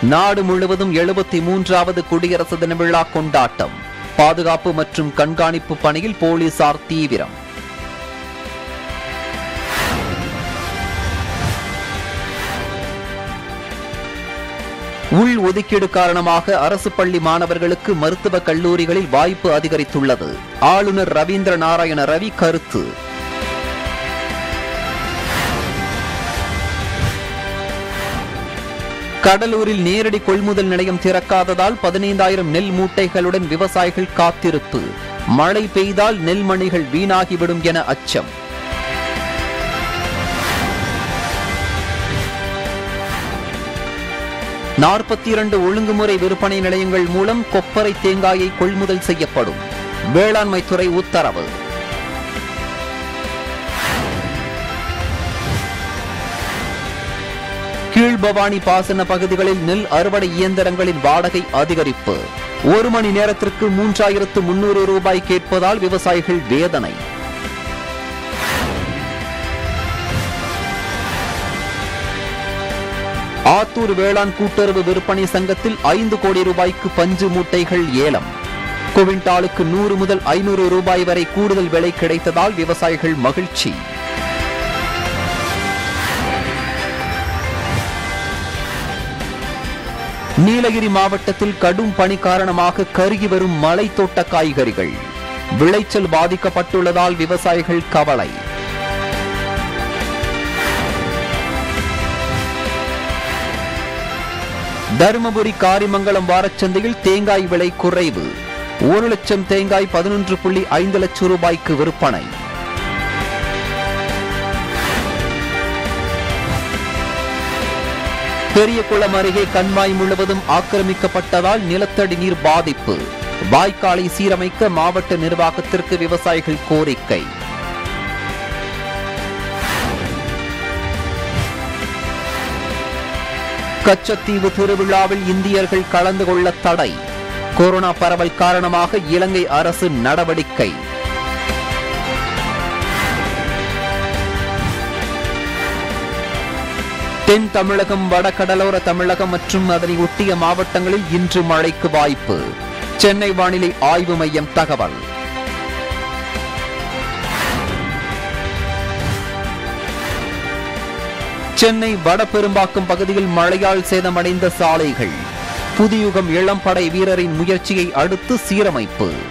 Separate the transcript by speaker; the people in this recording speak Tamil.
Speaker 1: நாடு முழுவதும் எழுபத்தி மூன்றாவது குடியரசு தின விழா கொண்டாட்டம் பாதுகாப்பு மற்றும் கண்காணிப்பு பணியில் போலீசார் தீவிரம் உள் ஒதுக்கீடு காரணமாக அரசு பள்ளி மாணவர்களுக்கு மருத்துவக் கல்லூரிகளில் வாய்ப்பு அதிகரித்துள்ளது ஆளுநர் ரவீந்திர நாராயண ரவி கருத்து கடலூரில் நேரடி கொள்முதல் நிலையம் திறக்காததால் பதினைந்தாயிரம் நெல் மூட்டைகளுடன் விவசாயிகள் காத்திருப்பு மழை பெய்தால் நெல்மணிகள் வீணாகிவிடும் என அச்சம் நாற்பத்தி இரண்டு ஒழுங்குமுறை விற்பனை நிலையங்கள் மூலம் கொப்பரை தேங்காயை கொள்முதல் செய்யப்படும் வேளாண்மை துறை உத்தரவு கீழ்பவானி பாசன பகுதிகளில் நெல் அறுவடை இயந்திரங்களின் வாடகை அதிகரிப்பு ஒரு மணி நேரத்திற்கு மூன்றாயிரத்து முன்னூறு ரூபாய் கேட்பதால் விவசாயிகள் வேதனை ஆத்தூர் வேளாண் கூட்டுறவு விற்பனை சங்கத்தில் ஐந்து கோடி ரூபாய்க்கு பஞ்சு மூட்டைகள் ஏலம் குவிண்டாலுக்கு நூறு முதல் ஐநூறு ரூபாய் வரை கூடுதல் விலை கிடைத்ததால் விவசாயிகள் மகிழ்ச்சி நீலகிரி மாவட்டத்தில் கடும் பனி காரணமாக கருகி வரும் மலை தோட்ட காய்கறிகள் விளைச்சல் பாதிக்கப்பட்டுள்ளதால் விவசாயிகள் கவலை தருமபுரி காரிமங்கலம் வாரச்சந்தையில் தேங்காய் விலை குறைவு ஒரு லட்சம் தேங்காய் பதினொன்று புள்ளி ஐந்து லட்சம் ரூபாய்க்கு விற்பனை பெரியகுளம் அருகே கண்மாய் முழுவதும் ஆக்கிரமிக்கப்பட்டதால் நிலத்தடி நீர் பாதிப்பு வாய்க்காலை சீரமைக்க மாவட்ட நிர்வாகத்திற்கு விவசாயிகள் கோரிக்கை கச்சத்தீவு திருவிழாவில் இந்தியர்கள் கலந்து கொள்ள தடை கொரோனா பரவல் காரணமாக இலங்கை அரசு நடவடிக்கை தென் தமிழகம் வடகடலோர தமிழகம் மற்றும் அதனை ஒட்டிய மாவட்டங்களில் இன்று மழைக்கு வாய்ப்பு சென்னை வானிலை ஆய்வு மையம் தகவல் சென்னை வடபெரும்பாக்கம் பகுதியில் மழையால் சேதமடைந்த சாலைகள் புதியுகம் இளம்படை வீரரின் முயற்சியை அடுத்து சீரமைப்பு